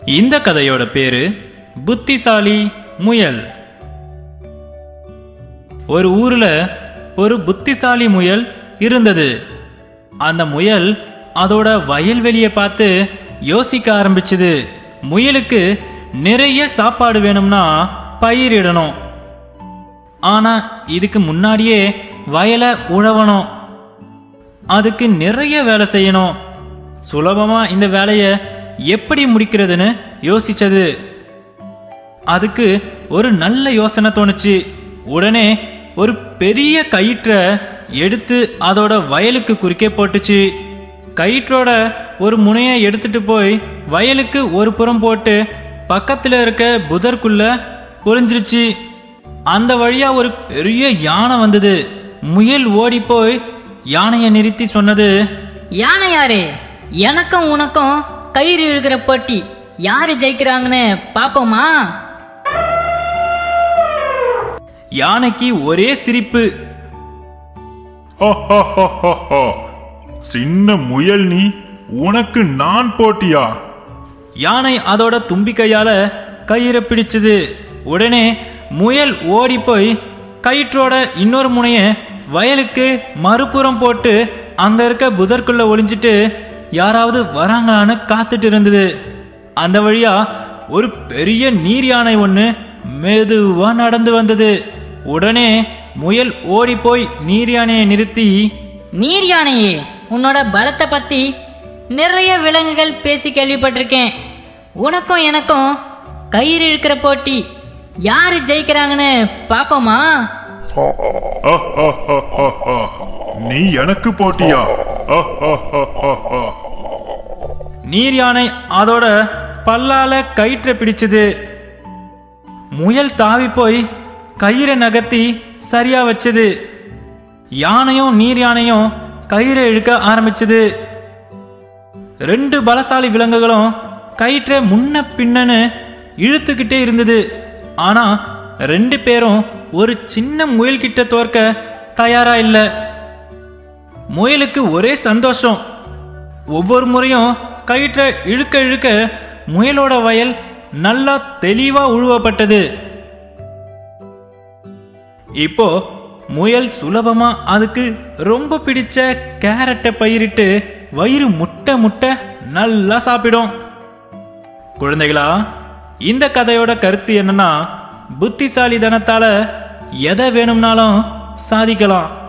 இந்த கதையோட பேரு புத்திசாலி முயல் ஒரு ஊர்ல ஒரு புத்திசாலி முயல் இருந்தது அந்த முயல் அதோட வயல்வெளியை பார்த்து யோசிக்க ஆரம்பிச்சது முயலுக்கு நிறைய சாப்பாடு வேணும்னா பயிரிடணும் ஆனா இதுக்கு முன்னாடியே வயலை உழவணும் அதுக்கு நிறைய வேலை செய்யணும் சுலபமா இந்த வேலையை எப்படி முடிக்கிறதுன்னு யோசிச்சது அதுக்கு ஒரு நல்ல யோசனை தோணுச்சு உடனே ஒரு பெரிய கயிற்றை எடுத்து அதோட வயலுக்கு குறுக்கே போட்டுச்சு கயிற்றோட ஒரு முனையை எடுத்துட்டு போய் வயலுக்கு ஒரு புறம் போட்டு பக்கத்துல இருக்க புதருக்குள்ள ஒளிஞ்சிருச்சு அந்த வழியா ஒரு பெரிய யானை வந்தது முயல் ஓடி போய் யானையை நிறுத்தி சொன்னது யானை யாரு எனக்கும் உனக்கும் கயிறு இழுக்கிற போட்டி யாரு ஜெயிக்கிறாங்கன்னு பாப்போமா யானைக்கு ஒரே சிரிப்பு ஹஹஹஹஹ. சின்ன முயல் நீ உனக்கு நான் போட்டியா யானை அதோட தும்பிக்கையால கயிறை பிடிச்சது உடனே முயல் ஓடி போய் கயிற்றோட இன்னொரு முனைய வயலுக்கு மறுபுறம் போட்டு அங்க இருக்க புதற்குள்ள ஒளிஞ்சிட்டு யாராவது வராங்களான்னு காத்துட்டு இருந்தது அந்த வழியா ஒரு பெரிய நீர் யானை ஒண்ணு மெதுவா நடந்து வந்தது உடனே முயல் ஓடி போய் நீர் யானையை நிறுத்தி நீர் யானையே உன்னோட பலத்தை பத்தி நிறைய விலங்குகள் பேசி கேள்விப்பட்டிருக்கேன் உனக்கும் எனக்கும் கயிறு இழுக்கிற போட்டி யாரு ஜெயிக்கிறாங்கன்னு பாப்போமா ஹஹஹஹஹ. நீ எனக்கு போட்டியா ஹஹஹஹஹ. நீர் யானை அதோட பல்லால கயிற்றை பிடிச்சது முயல் தாவி போய் கயிறை நகர்த்தி சரியா வச்சது யானையும் நீர் யானையும் கயிறை இழுக்க ஆரம்பிச்சது ரெண்டு பலசாலி விலங்குகளும் கயிற்றை முன்ன பின்னன்னு இழுத்துக்கிட்டே இருந்தது ஆனா ரெண்டு பேரும் ஒரு சின்ன முயல் கிட்ட தோற்க தயாரா இல்ல முயலுக்கு ஒரே சந்தோஷம் ஒவ்வொரு முறையும் கயிற்றை இழுக்க இழுக்க முயலோட வயல் நல்லா தெளிவா உழுவப்பட்டது இப்போ முயல் சுலபமா அதுக்கு ரொம்ப பிடிச்ச கேரட்டை பயிரிட்டு வயிறு முட்டை முட்டை நல்லா சாப்பிடும் குழந்தைகளா இந்த கதையோட கருத்து என்னன்னா புத்திசாலித்தனத்தால எதை வேணும்னாலும் சாதிக்கலாம்